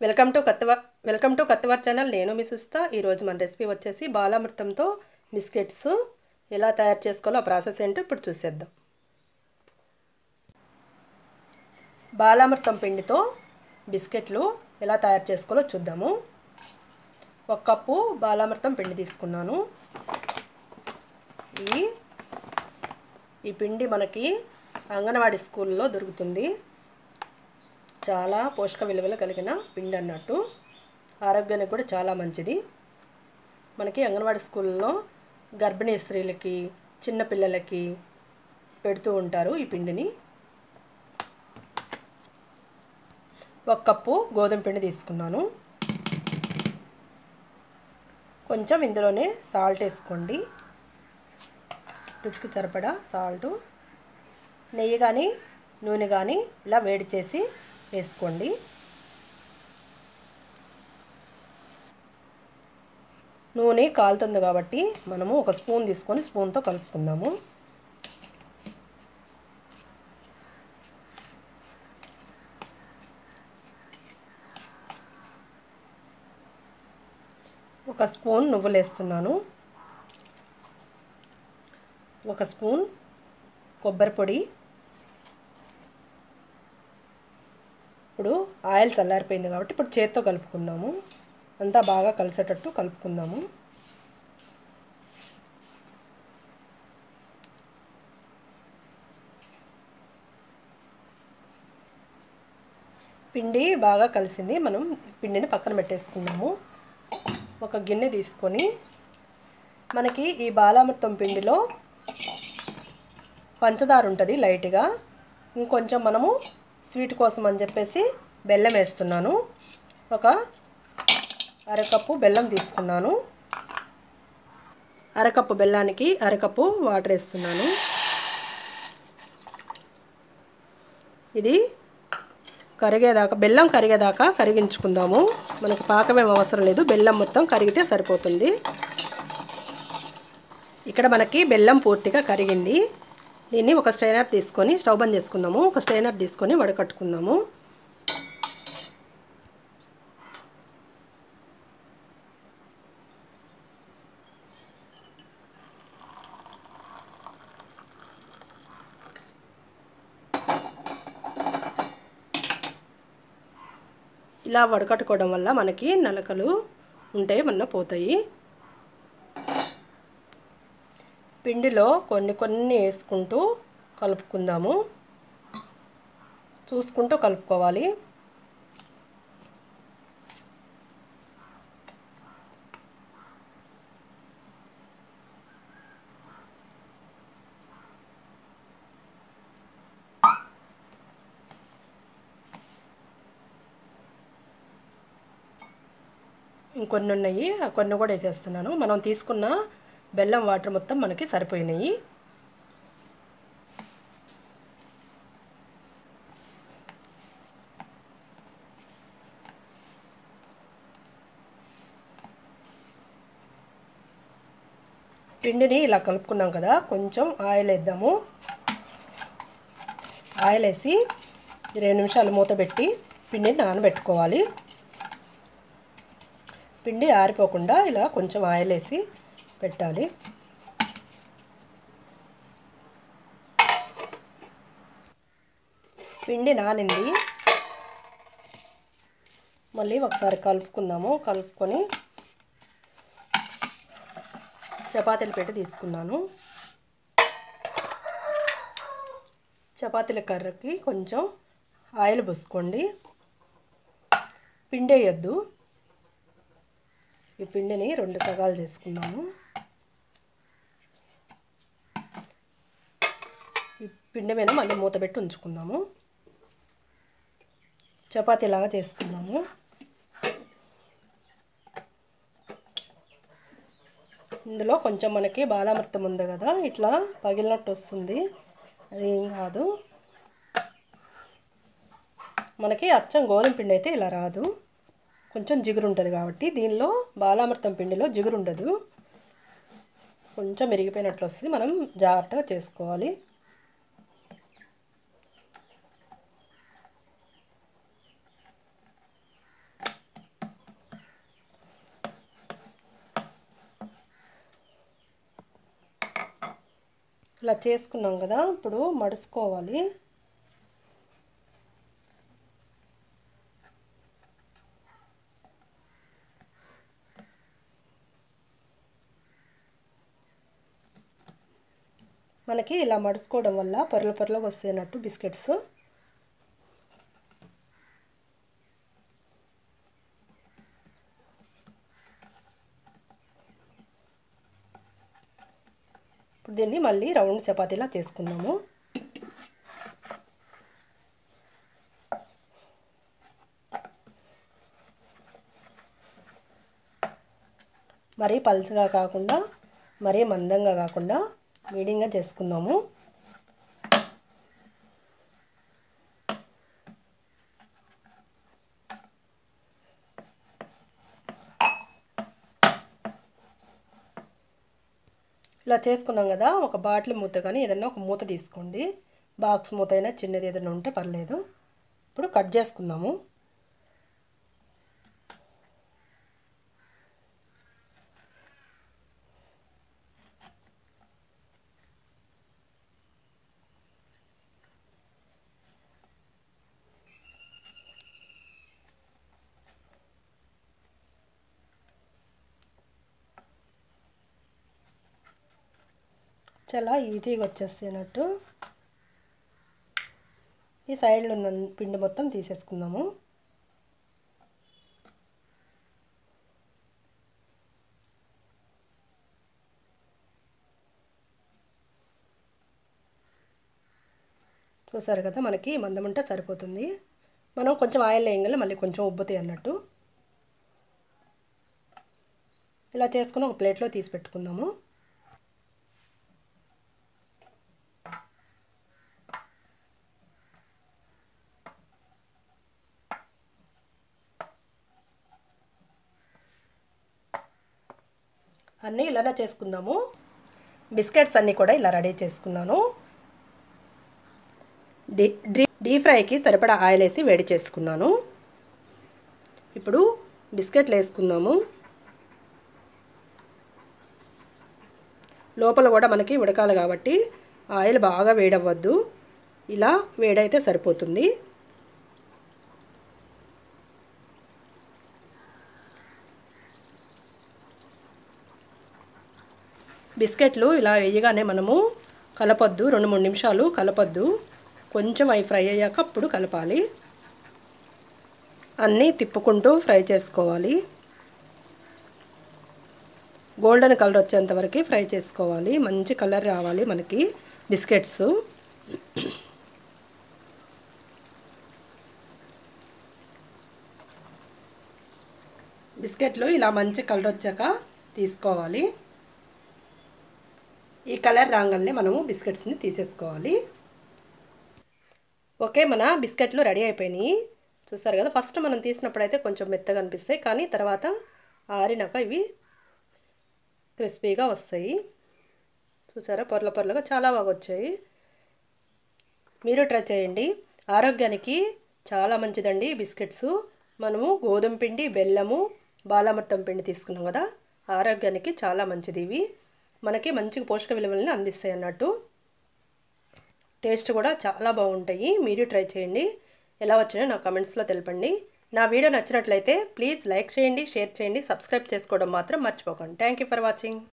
welcome to కత్తవ welcome to కత్తవర్ channel నేను మీ సుస్తా ఈరోజు మన రెసిపీ వచ్చేసి బాలామృతంతో బిస్కెట్స్ ఎలా తయారు చేసుకోవాలో ఆ ప్రాసెస్ ఏంటో ఇప్పుడు చూసేద్దాం బాలామృతం పిండితో బిస్కెట్లు ఎలా తయారు చేసుకోవాలో చూద్దాము ఒక కప్పు బాలామృతం పిండి తీసుకున్నాను ఈ ఈ పిండి మనకి అంగన్వాడీ స్కూల్లో దొరుకుతుంది చాలా పోషక విలువలు కలిగిన పిండి అన్నట్టు ఆరోగ్యానికి కూడా చాలా మంచిది మనకి అంగన్వాడీ స్కూల్లో గర్భిణీ స్త్రీలకి చిన్నపిల్లలకి పెడుతూ ఉంటారు ఈ పిండిని ఒక కప్పు గోధుమ పిండి తీసుకున్నాను కొంచెం ఇందులోనే సాల్ట్ వేసుకోండి రుచికి సరిపడా సాల్టు నెయ్యి కానీ నూనె కానీ ఇలా వేడి చేసి వేసుకోండి నూనె కాలుతుంది కాబట్టి మనము ఒక స్పూన్ తీసుకొని స్పూన్తో కలుపుకుందాము ఒక స్పూన్ నువ్వులు వేస్తున్నాను ఒక స్పూన్ కొబ్బరి పొడి ఇప్పుడు ఆయిల్ చల్లారిపోయింది కాబట్టి ఇప్పుడు చేత్తో కలుపుకుందాము అంతా బాగా కలిసేటట్టు కలుపుకుందాము పిండి బాగా కలిసింది మనం పిండిని పక్కన పెట్టేసుకుందాము ఒక గిన్నె తీసుకొని మనకి ఈ బాలామృతం పిండిలో పంచదార ఉంటుంది లైట్గా ఇంకొంచెం మనము స్వీట్ కోసం అని చెప్పేసి బెల్లం వేస్తున్నాను ఒక అరకప్పు బెల్లం తీసుకున్నాను అరకప్పు బెల్లానికి అరకప్పు వాటర్ వేస్తున్నాను ఇది కరిగేదాకా బెల్లం కరిగేదాకా కరిగించుకుందాము మనకి పాకమేం అవసరం లేదు బెల్లం మొత్తం కరిగితే సరిపోతుంది ఇక్కడ మనకి బెల్లం పూర్తిగా కరిగింది దీన్ని ఒక స్ట్రైనర్ తీసుకొని స్టవ్ బంద్ చేసుకుందాము ఒక స్ట్రైనర్ తీసుకొని వడకట్టుకుందాము ఇలా వడకట్టుకోవడం వల్ల మనకి నలకలు ఉంటాయి మన పోతాయి పిండిలో కొన్ని కొన్ని వేసుకుంటూ కలుపుకుందాము చూసుకుంటూ కలుపుకోవాలి ఇంకొన్ని ఉన్నాయి కొన్ని కూడా వేసేస్తున్నాను మనం తీసుకున్న బెల్లం వాటర్ మొత్తం మనకి సరిపోయినాయి పిండిని ఇలా కలుపుకున్నాం కదా కొంచెం ఆయిల్ వేద్దాము ఆయిల్ వేసి ఇరవై నిమిషాలు మూత పెట్టి పిండిని నానబెట్టుకోవాలి పిండి ఆరిపోకుండా ఇలా కొంచెం ఆయిల్ వేసి పెట్టాలి పిండి నానింది మళ్ళీ ఒకసారి కలుపుకుందాము కలుపుకొని చపాతీల పెట్టి తీసుకున్నాను చపాతీల కర్రకి కొంచెం ఆయిల్ పోసుకోండి పిండి వేయద్దు ఈ పిండిని రెండు సగాలు చేసుకున్నాము ఈ పిండి మీద మళ్ళీ మూత పెట్టి ఉంచుకుందాము చపాతీలాగా చేసుకున్నాము ఇందులో కొంచెం మనకి బాలామృతం ఉంది కదా ఇట్లా పగిలినట్టు వస్తుంది అది ఏం కాదు మనకి అచ్చం గోధుమ పిండి అయితే ఇలా రాదు కొంచెం జిగురు ఉంటుంది కాబట్టి దీనిలో బాలామృతం పిండిలో జిగురు ఉండదు కొంచెం మెరిగిపోయినట్లు వస్తుంది మనం జాగ్రత్తగా చేసుకోవాలి ఇలా చేసుకున్నాం కదా ఇప్పుడు మడుచుకోవాలి మనకి ఇలా మడుచుకోవడం వల్ల పొరల పొరలకు వస్తాయన్నట్టు బిస్కెట్స్ ఇప్పుడు దీన్ని మళ్ళీ రౌండ్ చపాతీలా చేసుకున్నాము మరీ పలుచగా కాకుండా మరీ మందంగా కాకుండా మీడియంగా చేసుకుందాము ఇలా చేసుకున్నాం కదా ఒక బాటిల్ మూత కానీ ఏదైనా ఒక మూత తీసుకోండి బాక్స్ మూత అయినా చిన్నది ఏదైనా ఉంటే పర్లేదు ఇప్పుడు కట్ చేసుకుందాము చాలా ఈజీగా వచ్చేసేనట్టు ఈ సైడ్లో ఉన్న పిండి మొత్తం తీసేసుకుందాము చూసారు కదా మనకి మందం ఉంటే సరిపోతుంది మనం కొంచెం ఆయిల్ వేయగల మళ్ళీ కొంచెం ఉబ్బుతాయి అన్నట్టు ఇలా చేసుకుని ఒక ప్లేట్లో తీసి పెట్టుకుందాము అన్నీ ఇలానే చేసుకుందాము బిస్కెట్స్ అన్నీ కూడా ఇలా రెడీ చేసుకున్నాను డీ డీ డీప్ ఫ్రైకి సరిపడా ఆయిల్ వేసి వేడి చేసుకున్నాను ఇప్పుడు బిస్కెట్లు వేసుకుందాము లోపల కూడా మనకి ఉడకాలి కాబట్టి ఆయిల్ బాగా వేడవ్వద్దు ఇలా వేడైతే సరిపోతుంది బిస్కెట్లు ఇలా వేయగానే మనము కలపొద్దు రెండు మూడు నిమిషాలు కలపొద్దు కొంచెం అవి ఫ్రై అయ్యాక అప్పుడు కలపాలి అన్నీ తిప్పుకుంటూ ఫ్రై చేసుకోవాలి గోల్డెన్ కలర్ వచ్చేంత వరకు ఫ్రై చేసుకోవాలి మంచి కలర్ రావాలి మనకి బిస్కెట్స్ బిస్కెట్లు ఇలా మంచి కలర్ వచ్చాక తీసుకోవాలి ఈ కలర్ రాగానే మనము బిస్కెట్స్ని తీసేసుకోవాలి ఓకే మన బిస్కెట్లు రెడీ అయిపోయినాయి చూస్తారు కదా ఫస్ట్ మనం తీసినప్పుడు అయితే కొంచెం మెత్తగా అనిపిస్తాయి కానీ తర్వాత ఆరినాక ఇవి క్రిస్పీగా వస్తాయి చూసారా పొరల పొరలుగా చాలా బాగా వచ్చాయి మీరు ట్రై చేయండి ఆరోగ్యానికి చాలా మంచిదండి బిస్కెట్స్ మనము గోధుమ పిండి బెల్లము బాలామృతం పిండి తీసుకున్నాం కదా ఆరోగ్యానికి చాలా మంచిది ఇవి మనకి మంచి పోషక విలువలను అందిస్తాయి అన్నట్టు టేస్ట్ కూడా చాలా బాగుంటాయి మీరు ట్రై చేయండి ఎలా వచ్చినాయో నా కమెంట్స్లో తెలపండి నా వీడియో నచ్చినట్లయితే ప్లీజ్ లైక్ చేయండి షేర్ చేయండి సబ్స్క్రైబ్ చేసుకోవడం మాత్రం మర్చిపోకండి థ్యాంక్ యూ ఫర్ వాచింగ్